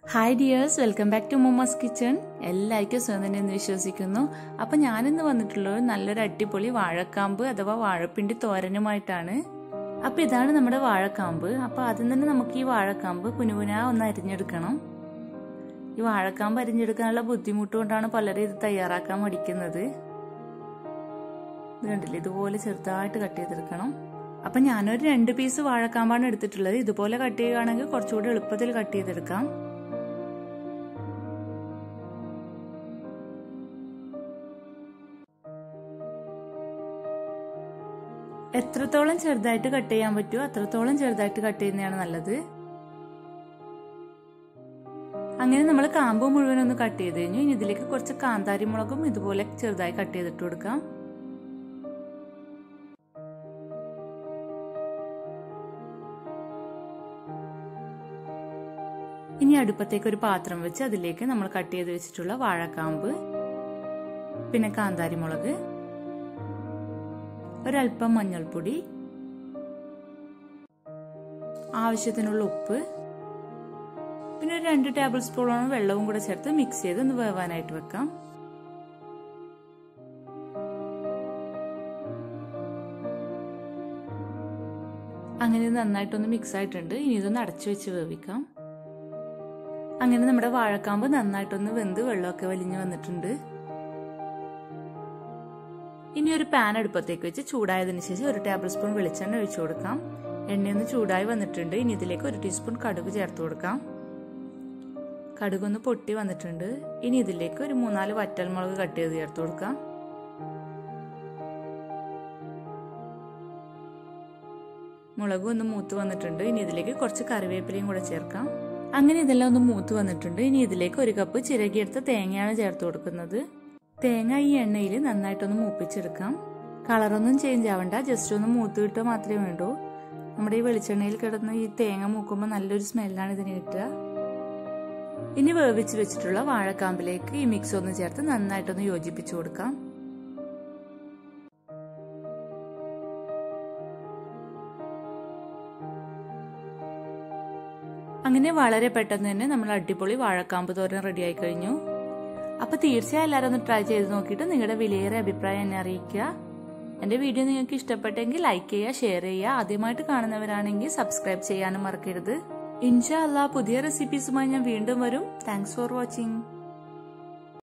hi dears welcome back to mom's kitchen എല്ലാവർക്കും സുഖം തന്നെ എന്ന് വിശ്വസിക്കുന്നു അപ്പം ഞാനിന്ന് വന്നിട്ടുള്ളത് നല്ലൊരു അടിപൊളി വാഴക്കാമ്പ് അഥവാ വാഴപ്പിണ്ടി തോരനുമായിട്ടാണ് അപ്പം ഇതാണ് നമ്മുടെ വാഴക്കാമ്പ് അപ്പം ആദ്യം തന്നെ നമുക്ക് ഈ വാഴക്കാമ്പ് കുനുകുന ഒന്ന് അരിഞ്ഞെടുക്കണം ഈ വാഴക്കാമ്പ് അരിഞ്ഞെടുക്കാനുള്ള ബുദ്ധിമുട്ട് കൊണ്ടാണ് പലരും ഇത് തയ്യാറാക്കാൻ മടിക്കുന്നത് ഇത് കണ്ടില്ലേ ഇതുപോലെ ചെറുതായിട്ട് കട്ട് ചെയ്തെടുക്കണം അപ്പൊ ഞാനൊരു രണ്ട് പീസ് വാഴക്കാമ്പാണ് എടുത്തിട്ടുള്ളത് ഇതുപോലെ കട്ട് ചെയ്യുകയാണെങ്കിൽ കുറച്ചുകൂടി എളുപ്പത്തിൽ കട്ട് ചെയ്തെടുക്കാം എത്രത്തോളം ചെറുതായിട്ട് കട്ട് ചെയ്യാൻ പറ്റുമോ അത്രത്തോളം ചെറുതായിട്ട് കട്ട് ചെയ്യുന്നതാണ് നല്ലത് അങ്ങനെ നമ്മൾ കാമ്പ് മുഴുവൻ ഒന്ന് കട്ട് ചെയ്ത് കഴിഞ്ഞു ഇനി ഇതിലേക്ക് കുറച്ച് കാന്താരി മുളകും ഇതുപോലെ ചെറുതായി കട്ട് ചെയ്തിട്ട് കൊടുക്കാം ഇനി അടുപ്പത്തേക്ക് ഒരു പാത്രം വെച്ച് അതിലേക്ക് നമ്മൾ കട്ട് ചെയ്ത് വെച്ചിട്ടുള്ള വാഴക്കാമ്പ് പിന്നെ കാന്താരി മുളക് ഒരല്പം മഞ്ഞൾപ്പൊടി ആവശ്യത്തിനുള്ള ഉപ്പ് പിന്നെ ഒരു രണ്ട് ടേബിൾ സ്പൂണോളം വെള്ളവും കൂടെ ചേർത്ത് മിക്സ് ചെയ്ത് ഒന്ന് വേവാനായിട്ട് വെക്കാം അങ്ങനെ നന്നായിട്ടൊന്ന് മിക്സ് ആയിട്ടുണ്ട് ഇനി ഇതൊന്ന് അടച്ചു വെച്ച് വേവിക്കാം അങ്ങനെ നമ്മുടെ വാഴക്കാമ്പ് നന്നായിട്ടൊന്ന് വെന്ത് വെള്ളമൊക്കെ വലിഞ്ഞു വന്നിട്ടുണ്ട് ഇനി ഒരു പാൻ അടുപ്പത്തേക്ക് വെച്ച് ചൂടായതിനു ശേഷം ഒരു ടേബിൾ സ്പൂൺ വെളിച്ചെണ്ണ ഒഴിച്ചു കൊടുക്കാം എണ്ണയൊന്ന് ചൂടായി വന്നിട്ടുണ്ട് ഇനി ഇതിലേക്ക് ഒരു ടീസ്പൂൺ കടുക് ചേർത്ത് കൊടുക്കാം കടുകൊന്ന് പൊട്ടി വന്നിട്ടുണ്ട് ഇനി ഇതിലേക്ക് ഒരു മൂന്നാല് വറ്റൽമുളക് കട്ട് ചെയ്ത് ചേർത്ത് കൊടുക്കാം മുളക് ഒന്ന് മൂത്ത് വന്നിട്ടുണ്ട് ഇനി ഇതിലേക്ക് കുറച്ച് കറിവേപ്പിലയും കൂടെ ചേർക്കാം അങ്ങനെ ഇതെല്ലാം ഒന്ന് മൂത്ത് വന്നിട്ടുണ്ട് ഇനി ഇതിലേക്ക് ഒരു കപ്പ് ചിരകിയെടുത്ത തേങ്ങയാണ് ചേർത്ത് കൊടുക്കുന്നത് തേങ്ങ ഈ എണ്ണയിൽ നന്നായിട്ടൊന്ന് മൂപ്പിച്ചെടുക്കാം കളറൊന്നും ചേഞ്ച് ആവണ്ട ജസ്റ്റ് ഒന്ന് മൂത്ത് കിട്ടുക മാത്രമേ വേണ്ടൂ നമ്മുടെ ഈ വെളിച്ചെണ്ണയിൽ കിടന്ന് ഈ തേങ്ങ മൂക്കുമ്പോൾ നല്ലൊരു സ്മെല്ലാണ് ഇതിന് കിട്ടുക ഇനി വേവിച്ച് വെച്ചിട്ടുള്ള വാഴക്കാമ്പിലേക്ക് ഈ മിക്സ് ഒന്ന് ചേർത്ത് നന്നായിട്ടൊന്ന് യോജിപ്പിച്ചു കൊടുക്കാം അങ്ങനെ വളരെ പെട്ടെന്ന് തന്നെ നമ്മൾ അടിപൊളി വാഴക്കാമ്പ് തോരൻ റെഡി ആയി കഴിഞ്ഞു അപ്പൊ തീർച്ചയായും എല്ലാവരും ഒന്ന് ട്രൈ ചെയ്ത് നോക്കിയിട്ട് നിങ്ങളുടെ വിലയേറെ അഭിപ്രായം എന്നെ അറിയിക്കുക എന്റെ വീഡിയോ നിങ്ങൾക്ക് ഇഷ്ടപ്പെട്ടെങ്കിൽ ലൈക്ക് ചെയ്യുക ഷെയർ ചെയ്യുക ആദ്യമായിട്ട് കാണുന്നവരാണെങ്കിൽ സബ്സ്ക്രൈബ് ചെയ്യാനും മറക്കരുത് ഇൻഷാ അല്ലാ പുതിയ റെസിപ്പീസുമായി ഞാൻ വീണ്ടും വരും താങ്ക്സ് ഫോർ വാച്ചിങ്